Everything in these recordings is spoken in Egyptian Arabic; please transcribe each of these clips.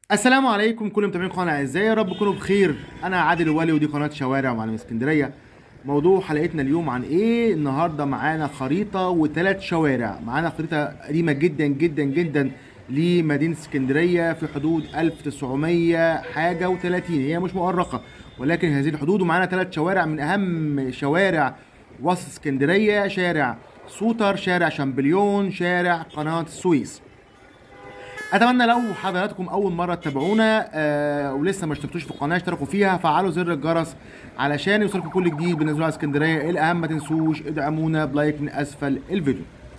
السلام عليكم كل متابعين قناه اعزائي يا رب تكونوا بخير انا عادل الولي ودي قناه شوارع معلم اسكندريه موضوع حلقتنا اليوم عن ايه النهارده معانا خريطه وثلاث شوارع معانا خريطه قديمه جدا جدا جدا لمدينه اسكندريه في حدود 1900 حاجه و30 هي مش مؤرخه ولكن هذه الحدود ومعانا ثلاث شوارع من اهم شوارع وسط اسكندريه شارع سوتر شارع شامبليون شارع قناه السويس اتمنى لو حضراتكم اول مره تتابعونا آه ولسه ما اشتركتوش في القناه اشتركوا فيها فعلوا زر الجرس علشان يوصلكم كل جديد بنزول على اسكندريه الاهم ما تنسوش ادعمونا بلايك من اسفل الفيديو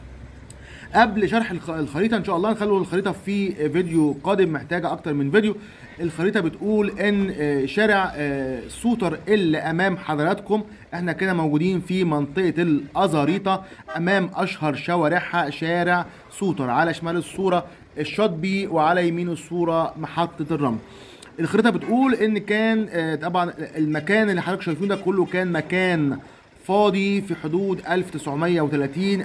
قبل شرح الخ- الخريطه ان شاء الله نخلوا الخريطه في فيديو قادم محتاجه اكتر من فيديو الخريطه بتقول ان آه، شارع آه، سوتر اللي امام حضراتكم احنا كده موجودين في منطقه الازاريطه امام اشهر شوارعها شارع سوتر على شمال الصوره الشاطبي وعلى يمين الصوره محطه الرمل الخريطه بتقول ان كان آه، طبعا المكان اللي حضرتك شايفينه ده كله كان مكان فاضي في حدود 1930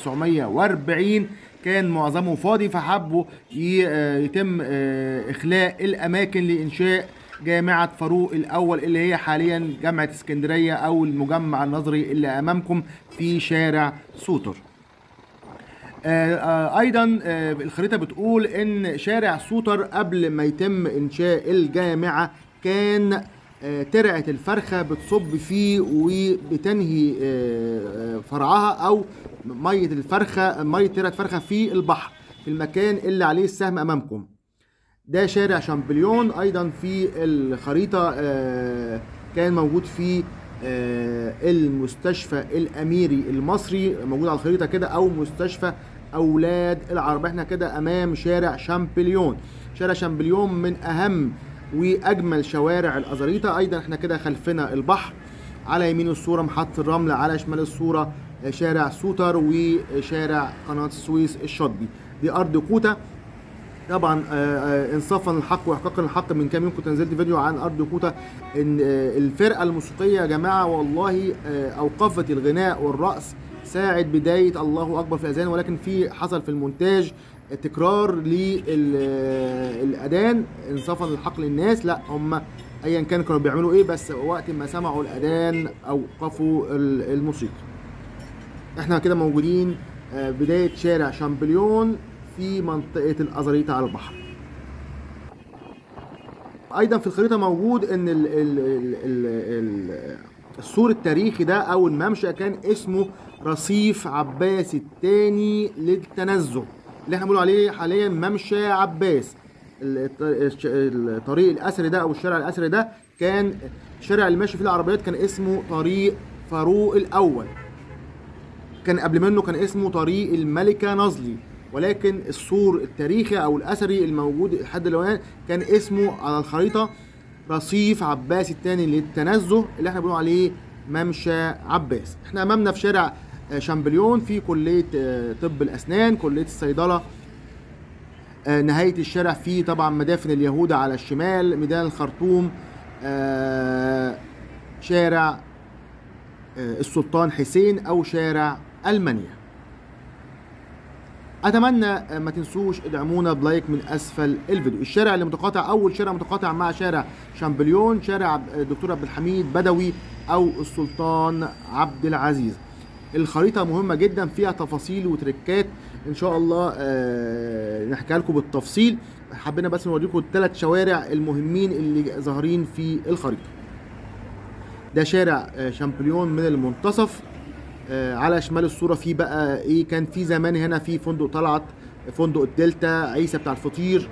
1940 كان معظمه فاضي فحبوا ي- آه، يتم آه، اخلاء الاماكن لانشاء جامعة فاروق الأول اللي هي حاليا جامعة اسكندرية أو المجمع النظري اللي أمامكم في شارع سوتر. آه، آه، ايضا آه، الخريطه بتقول ان شارع سوتر قبل ما يتم انشاء الجامعه كان آه، ترعه الفرخه بتصب فيه وبتنهي آه، آه، فرعها او ميه الفرخه ميه ترعه الفرخه في البحر في المكان اللي عليه السهم امامكم ده شارع شامبليون ايضا في الخريطه آه، كان موجود فيه آه، المستشفى الاميري المصري موجود على الخريطه كده او مستشفى اولاد العرب احنا كده امام شارع شامبليون شارع شامبليون من اهم واجمل شوارع الازاريطه ايضا احنا كده خلفنا البحر على يمين الصوره محطه الرمل على شمال الصوره آه، شارع سوتر وشارع قناه السويس الشاطبي دي ارض كوتا طبعا آه، آه، انصافا للحق واحقاقا للحق من كام يوم كنت نزلت فيديو عن ارض كوتا ان آه، الفرقه الموسيقيه يا جماعه والله آه، اوقفت الغناء والرقص ساعة بداية الله أكبر في الأذان ولكن في حصل في المونتاج تكرار للأذان إنصافا للحق للناس لا هم أيا كان كانوا بيعملوا إيه بس وقت ما سمعوا الأذان أوقفوا ال- الموسيقى احنا كده موجودين آه، بداية شارع شامبليون في منطقة الأزاريطة على البحر أيضا في الخريطة موجود إن ال ال ال ال ال السور التاريخي ده أو الممشى كان اسمه رصيف عباس الثاني للتنزه اللي احنا بنقول عليه حاليا ممشى عباس الط- الش- الطريق الأثري ده أو الشارع الأثري ده كان الشارع اللي ماشي فيه العربيات كان اسمه طريق فاروق الأول كان قبل منه كان اسمه طريق الملكة نظلي ولكن السور التاريخي او الاثري الموجود لحد الان كان اسمه على الخريطة رصيف عباس الثاني للتنزه اللي احنا بنقول عليه ممشى عباس احنا امامنا في شارع آه، شامبليون في كلية آه، طب الاسنان كلية الصيدلة آه، نهاية الشارع فيه طبعا مدافن اليهود على الشمال ميدان الخرطوم آه، شارع آه، السلطان حسين او شارع المانيا اتمنى آه، ما تنسوش ادعمونا بلايك من اسفل الفيديو الشارع اللي متقاطع اول شارع متقاطع مع شارع شامبليون شارع عب- الدكتور عبد الحميد بدوي او السلطان عبد العزيز الخريطة مهمة جدا فيها تفاصيل وتركات ان شاء الله آه، نحكيها لكم بالتفصيل حبينا بس نوريكم الثلاث شوارع المهمين اللي ظاهرين في الخريطة ده شارع آه، شامبليون من المنتصف آه، على شمال الصوره في بقى ايه كان في زمان هنا في فندق طلعت فندق الدلتا عيسى بتاع الفطير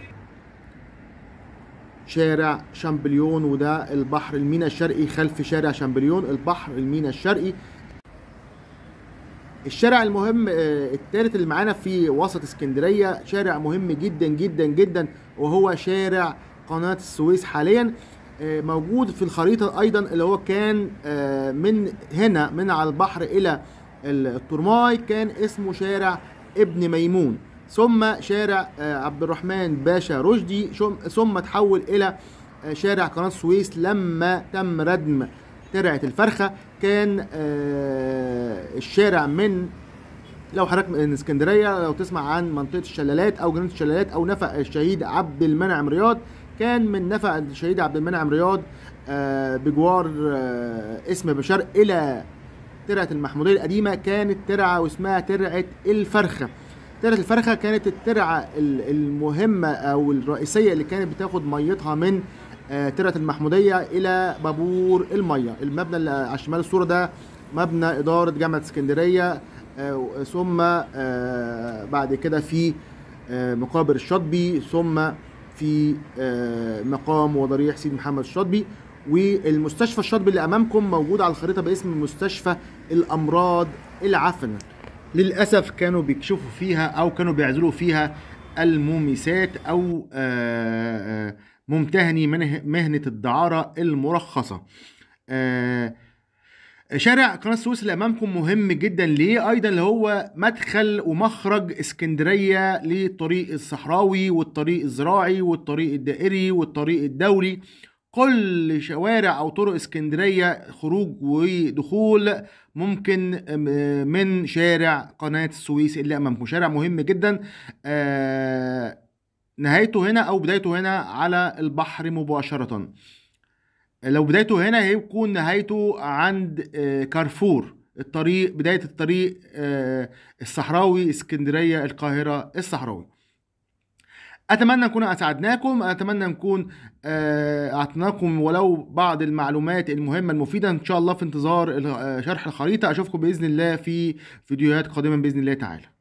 شارع شامبليون وده البحر المينا الشرقي خلف شارع شامبليون البحر المينا الشرقي الشارع المهم آه، الثالث اللي معانا في وسط اسكندريه شارع مهم جدا جدا جدا وهو شارع قناه السويس حاليا آه، موجود في الخريطه ايضا اللي هو كان آه، من هنا من على البحر الى الترماي كان اسمه شارع ابن ميمون ثم شارع آه، عبد الرحمن باشا رشدي شم- ثم تحول الى آه، شارع قناه السويس لما تم ردم ترعه الفرخه كان آه، الشارع من لو حضرتك من اسكندريه لو تسمع عن منطقه الشلالات او جنينه الشلالات او نفق الشهيد عبد المنعم رياض كان من نفق الشهيد عبد المنعم رياض آه، بجوار آه، اسم بشار الى ترعه المحموديه القديمه كانت ترعه واسمها ترعه الفرخه ترعه الفرخه كانت الترعه ال- المهمه او الرئيسيه اللي كانت بتاخد ميتها من آه، ترعه المحموديه الى بابور الميه المبنى اللي على شمال الصوره ده مبنى اداره جامعه اسكندريه آه، ثم آه، بعد كده في آه، مقابر الشاطبي ثم في آه، مقام وضريح سيد محمد الشاطبي والمستشفى الشاطبي اللي امامكم موجود على الخريطه باسم مستشفى الامراض العفنه للاسف كانوا بيكشفوا فيها او كانوا بيعزلوا فيها المومسات او آه، آه، ممتهني منه- مهنه الدعاره المرخصه آه، شارع قناة السويس اللي أمامكم مهم جدا ليه؟ أيضا اللي هو مدخل ومخرج اسكندرية للطريق الصحراوي والطريق الزراعي والطريق الدائري والطريق الدولي كل شوارع أو طرق اسكندرية خروج ودخول ممكن م- من شارع قناة السويس اللي أمامكم شارع مهم جدا آه، نهايته هنا أو بدايته هنا على البحر مباشرة لو بدايته هنا هيكون نهايته عند آه، كارفور الطريق بداية الطريق آه، الصحراوي اسكندرية القاهرة الصحراوي اتمنى نكون اسعدناكم اتمنى نكون آه، اعطيناكم ولو بعض المعلومات المهمه المفيده ان شاء الله في انتظار ال- آه، شرح الخريطه اشوفكم باذن الله في فيديوهات قادمه باذن الله تعالى